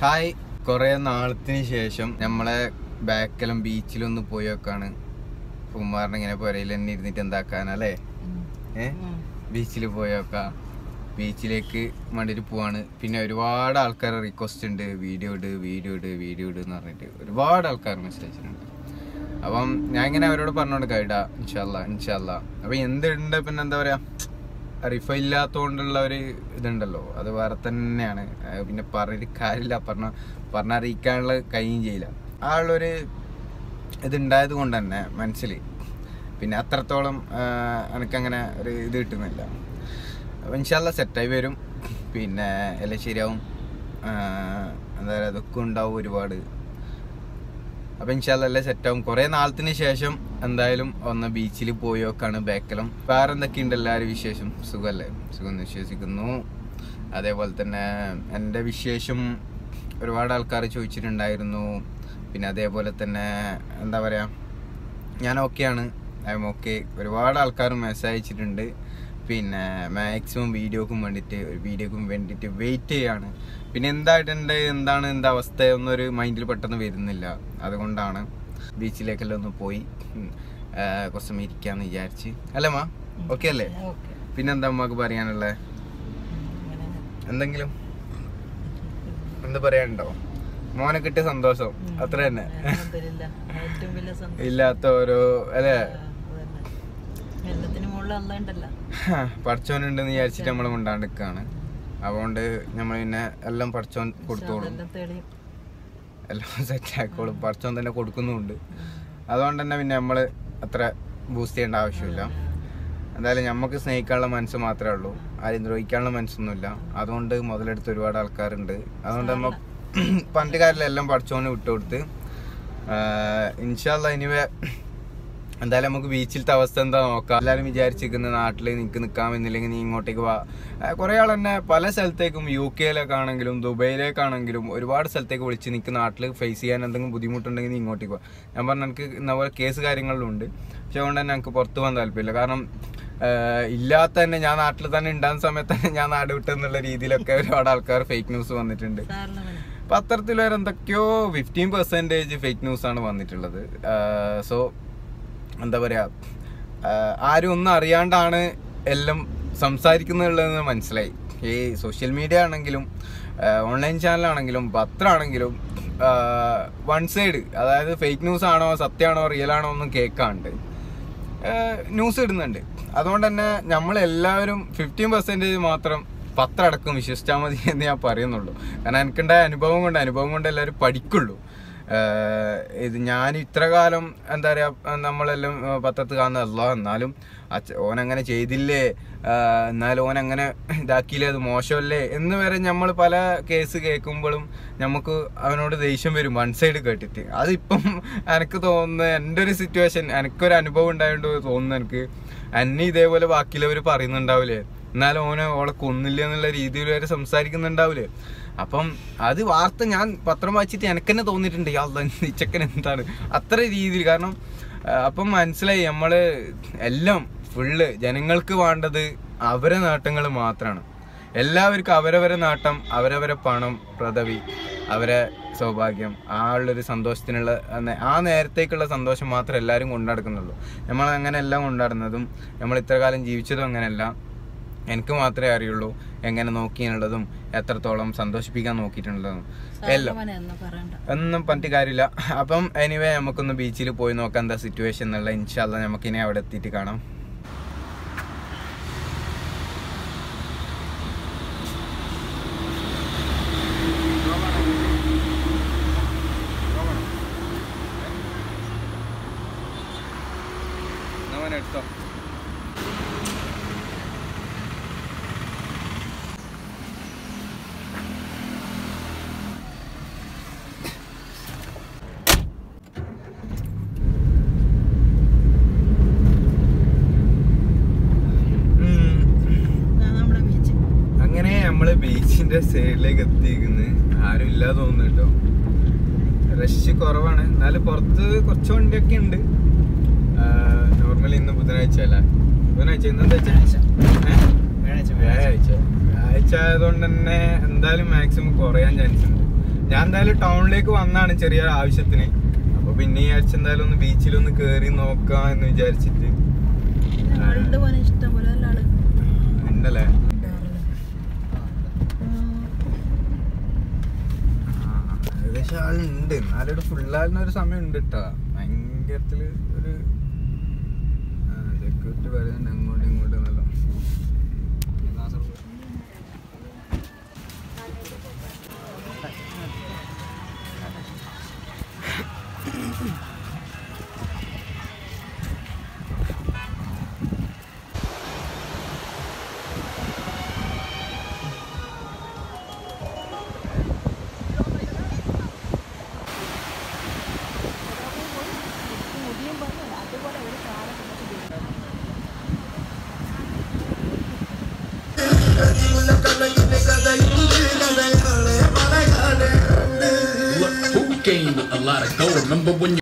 Hi കുറെ നാളത്തിന് ശേഷം നമ്മളെ ബാക്കെല്ലാം ബീച്ചിലൊന്ന് പോയി വെക്കാണ് കുമാറിന് ഇങ്ങനെ പുരയിൽ തന്നെ ഇരുന്നിട്ട് എന്താക്കാനല്ലേ ഏ ബീച്ചിൽ പോയി വെക്കാം ബീച്ചിലേക്ക് വേണ്ടിയിട്ട് പോവാണ് പിന്നെ ഒരുപാട് ആൾക്കാർ റിക്വസ്റ്റ് ഉണ്ട് വീഡിയോ ഇട് വീഡിയോ ഇട് വീഡിയോ ഇട് എന്ന് പറഞ്ഞിട്ട് ഒരുപാട് ആൾക്കാർ മെസ്സേജ് അയച്ചിട്ടുണ്ട് അപ്പം ഞാൻ ഇങ്ങനെ അവരോട് പറഞ്ഞോണ്ട് കൈടാ ഇൻഷല്ല ഇൻഷല്ല അപ്പൊ എന്തുണ്ട് പിന്നെ എന്താ പറയാ റിഫ ഇല്ലാത്തോണ്ടുള്ള ഒരു ഇതുണ്ടല്ലോ അത് വേറെ തന്നെയാണ് അത് പിന്നെ പറഞ്ഞിട്ട് കാര്യമില്ല പറഞ്ഞ പറഞ്ഞറിയിക്കാനുള്ള കഴിയും ചെയ്യില്ല ആ ഉള്ളൊരു ഇതുണ്ടായത് കൊണ്ട് തന്നെ മനസ്സിൽ പിന്നെ അത്രത്തോളം എനിക്കങ്ങനെ ഒരു ഇത് കിട്ടുന്നില്ല അപ്പം ഇൻഷാല്ല സെറ്റായി വരും പിന്നെ എല്ലാം ശരിയാവും ആ, എന്താ പറയുക ദുഃഖം ഉണ്ടാവും ഒരുപാട് അപ്പം ഇൻഷാല്ല എല്ലാം സെറ്റാവും കുറേ നാളത്തിന് ശേഷം എന്തായാലും ഒന്ന് ബീച്ചിൽ പോയി നോക്കാണ് ബേക്കലം വേറെ എന്തൊക്കെയുണ്ട് എല്ലാവരും വിശേഷം സുഖമല്ലേ സുഖം എന്ന് വിശ്വസിക്കുന്നു അതേപോലെ തന്നെ എൻ്റെ വിശേഷം ഒരുപാട് ആൾക്കാർ ചോദിച്ചിട്ടുണ്ടായിരുന്നു പിന്നെ അതേപോലെ തന്നെ എന്താ പറയുക ഞാൻ ഓക്കെയാണ് ഐ എം ഓക്കെ ഒരുപാട് ആൾക്കാർ മെസ്സേജ് അയച്ചിട്ടുണ്ട് പിന്നെ മാക്സിമം വീഡിയോക്കും വേണ്ടിയിട്ട് ഒരു വീഡിയോക്കും വേണ്ടിയിട്ട് വെയിറ്റ് ചെയ്യാണ് പിന്നെ എന്തായിട്ടുണ്ട് എന്താണ് എന്താ അവസ്ഥ എന്നൊരു മൈൻഡിൽ പെട്ടെന്ന് വരുന്നില്ല അതുകൊണ്ടാണ് ബീച്ചിലേക്കെല്ലാം ഒന്ന് പോയി ഉം, ആ, കുറച്ച് സമയം ഇരിക്കാന്ന് വിചാരിച്ച് അല്ലേ മാ ഓക്കെ അല്ലേ പിന്നെന്താ അമ്മക്ക് പറയാനുള്ളത് എന്തെങ്കിലും എന്താ പറയാനുണ്ടോ മോനെ കിട്ടിയ സന്തോഷം അത്ര തന്നെ ഏറ്റവും വലിയ സന്തോഷം ഇല്ലാത്ത ഓരോ അല്ലേ എല്ലാത്തിനും മുകളിൽ അല്ല ഉണ്ടല്ലോ പഠിച്ചോനുണ്ടെന്ന് വിചാരിച്ചിട്ട് നമ്മൾ മിണ്ടാണ്ടിക്കാണ് അതുകൊണ്ട് നമ്മൾ പിന്നെ എല്ലാം പഠിച്ചോൻ കൊടുത്തോളും അതെല്ലാം തെളിയും എല്ലാം സെറ്റ് ആയിക്കോളും പഠിച്ചോൻ തന്നെ കൊടുക്കുന്നുമുണ്ട് അതുകൊണ്ട് തന്നെ പിന്നെ നമ്മൾ അത്ര ബൂസ്റ്റ് ചെയ്യേണ്ട ആവശ്യമില്ല എന്തായാലും നമുക്ക് സ്നേഹിക്കാനുള്ള മനസ്സ് മാത്രമേ ഉള്ളൂ ആരും ദ്രോഹിക്കാനുള്ള മനസ്സൊന്നുമില്ല അതുകൊണ്ട് മുതലെടുത്ത് ഒരുപാട് ആൾക്കാരുണ്ട് അതുകൊണ്ട് നമ്മ പണ്ട് കാലത്തെല്ലാം പഠിച്ചോന് വിട്ടുകൊടുത്ത് ഇൻഷാല്ല ഇനിവേ എന്തായാലും നമുക്ക് ബീച്ചിലത്തെ അവസ്ഥ എന്താ നോക്കാം എല്ലാവരും വിചാരിച്ചിരിക്കുന്ന നാട്ടിൽ നിനക്ക് നിൽക്കാമെന്നില്ലെങ്കിൽ നീ ഇങ്ങോട്ടേക്ക് വാ കുറെ ആൾ തന്നെ പല സ്ഥലത്തേക്കും യു കെയിലേക്കാണെങ്കിലും ആണെങ്കിലും ദുബൈയിലേക്കാണെങ്കിലും ഒരുപാട് സ്ഥലത്തേക്ക് വിളിച്ച് നിനക്ക് നാട്ടിൽ ഫേസ് ചെയ്യാൻ എന്തെങ്കിലും ബുദ്ധിമുട്ടുണ്ടെങ്കിൽ നീ ഇങ്ങോട്ടേക്ക് വാ ഞാൻ പറഞ്ഞ എനിക്ക് ഇന്ന പോലെ കേസ് കാര്യങ്ങളിലും ഉണ്ട് പക്ഷെ അതുകൊണ്ട് തന്നെ എനിക്ക് പുറത്ത് പോകാൻ താല്പര്യമില്ല കാരണം ആഹ് ഇല്ലാത്ത തന്നെ ഞാൻ നാട്ടിൽ തന്നെ ഉണ്ടാകുന്ന സമയത്ത് തന്നെ ഞാൻ നാട് വിട്ടെന്നുള്ള രീതിയിലൊക്കെ ഒരുപാട് ആൾക്കാർ ഫേക്ക് ന്യൂസ് വന്നിട്ടുണ്ട് സാറിന് പത്രത്തിൽ വരെ എന്തൊക്കെയോ ഫിഫ്റ്റീൻ പെർസെൻറ്റേജ് ഫേക്ക് ന്യൂസ് ആണ് വന്നിട്ടുള്ളത് സോ എന്താ പറയാ ആഹ് ആരും ഒന്നും അറിയാണ്ടാണ് എല്ലാം സംസാരിക്കുന്നുള്ളതെന്ന് മനസ്സിലായി ഈ സോഷ്യൽ മീഡിയ ആണെങ്കിലും ഓൺലൈൻ ചാനലാണെങ്കിലും പത്രമാണെങ്കിലും വൺ സൈഡ് അതായത് ഫേക്ക് ന്യൂസ് ആണോ സത്യമാണോ റിയൽ ആണോ ഒന്നും കേൾക്കാണ്ട് ന്യൂസ് ഇടുന്നുണ്ട് അതുകൊണ്ട് തന്നെ നമ്മളെല്ലാവരും ഫിഫ്റ്റീൻ പെർസെൻറ്റേജ് മാത്രം പത്രം അടക്കം വിശ്വസിച്ചാൽ മതി എന്ന് ഞാൻ പറയുന്നുള്ളൂ കാരണം എനിക്കുണ്ടായ അനുഭവം കൊണ്ട് അനുഭവം കൊണ്ട് എല്ലാവരും പഠിക്കുള്ളൂ ആഹ് ഇത് ഞാൻ ഇത്ര കാലം എന്താ പറയുക നമ്മളെല്ലാം ആഹ് പത്രത്തിൽ കാണുന്നതല്ല എന്നാലും അച്ഛ ഓൻ അങ്ങനെ ചെയ്തില്ലേ ആഹ് എന്നാലും ഓൻ അങ്ങനെ ഇതാക്കിയില്ലേ അത് മോശമല്ലേ എന്ന് വരെ നമ്മൾ പല കേസ് കേൾക്കുമ്പോഴും നമുക്ക് അവനോട് ദേഷ്യം വരും വൺ സൈഡ് കേട്ടിട്ട് അതിപ്പം എനിക്ക് തോന്നുന്നത് എൻ്റെ ഒരു സിറ്റുവേഷൻ എനിക്കൊരു അനുഭവം ഉണ്ടായതുകൊണ്ട് തോന്നുന്നു എനിക്ക് എന്നെ ഇതേപോലെ ബാക്കിയുള്ളവർ പറയുന്നുണ്ടാവില്ലേ എന്നാലും ഓനെ ഓളെ കൊന്നില്ല എന്നുള്ള രീതിയിൽ വരെ സംസാരിക്കുന്നുണ്ടാവില്ലേ അപ്പം അത് വാർത്ത ഞാൻ പത്രം വായിച്ചിട്ട് എനിക്ക് തന്നെ തോന്നിയിട്ടുണ്ട് യാ ചെക്കൻ എന്താണ് അത്ര രീതിയിൽ കാരണം ആ, അപ്പം മനസ്സിലായി നമ്മള് എല്ലാം ഫുള്ള് ജനങ്ങൾക്ക് വേണ്ടത് അവരെ നേട്ടങ്ങൾ മാത്രമാണ് എല്ലാവർക്കും അവരവരെ നേട്ടം അവരവരെ പണം പദവി അവരെ സൗഭാഗ്യം ആ ഉള്ളൊരു സന്തോഷത്തിനുള്ള ആ നേ- ആ നേരത്തേക്കുള്ള സന്തോഷം മാത്രമേ എല്ലാവരും കൊണ്ടുനടക്കുന്നുള്ളൂ നമ്മൾ അങ്ങനെ എല്ലാം കൊണ്ടാടുന്നതും നമ്മൾ ഇത്ര കാലം ജീവിച്ചതും അങ്ങനെയല്ല എനിക്ക് മാത്രമേ അറിയുള്ളൂ എങ്ങനെ നോക്കിയെന്നുള്ളതും എത്രത്തോളം സന്തോഷിപ്പിക്കാൻ നോക്കിയിട്ടുള്ളതും എല്ലാം സാറിന് എന്ന് പറയണ്ട ഒന്നും പറഞ്ഞിട്ട് കാര്യമില്ല അപ്പം എനിവേ നമുക്കൊന്ന് ബീച്ചിൽ പോയി നോക്കാം എന്താ സിറ്റുവേഷൻ എന്നുള്ള ഇൻഷാല്ല നമുക്കിനി അവിടെ എത്തിയിട്ട് കാണാം എടുത്തോ ഇതാ നമ്മുടെ ബീച്ച് അങ്ങനെ നമ്മള് ബീച്ചിന്റെ സൈഡിലേക്ക് എത്തിയിരിക്കുന്നത് ആരും ഇല്ലാതെ തോന്നുന്നു കേട്ടോ റഷ് കുറവാണ് എന്നാലും പുറത്ത് കുറച്ച് വണ്ടിയൊക്കെ ഉണ്ട് നോർമലി ഇന്ന് ബുധനാഴ്ച അല്ല ബുധനാഴ്ച ഇന്ന് എന്താ വെച്ചാ വ്യാഴാഴ്ച വ്യാഴാഴ്ച ആയതുകൊണ്ട് തന്നെ എന്തായാലും മാക്സിമം കുറയാൻ ചാൻസ് ഉണ്ട് ഞാൻ എന്തായാലും ടൗണിലേക്ക് വന്നാണ് ചെറിയ ആവശ്യത്തിന് അപ്പൊ പിന്നെ വിചാരിച്ച എന്തായാലും ഒന്ന് ബീച്ചിലൊന്ന് കേറി നോക്കാം എന്ന് വിചാരിച്ചിട്ട് ആളുണ്ട് പോലെ ഇഷ്ടം പോലെ നല്ല ആള് ഉണ്ടല്ലേ ആ, ഏകദേശം ആളുണ്ട് എന്നാലും ഇവിടെ ഫുള്ളാകുന്ന ഒരു സമയം ഉണ്ട് കേട്ടോ ഭയങ്കരത്തില് ഒരു സെക്യൂരിറ്റി വരുന്നുണ്ട് അങ്ങോട്ടും ഇങ്ങോട്ടും എന്നല്ലോ Look, who gained a lot of gold? Remember when you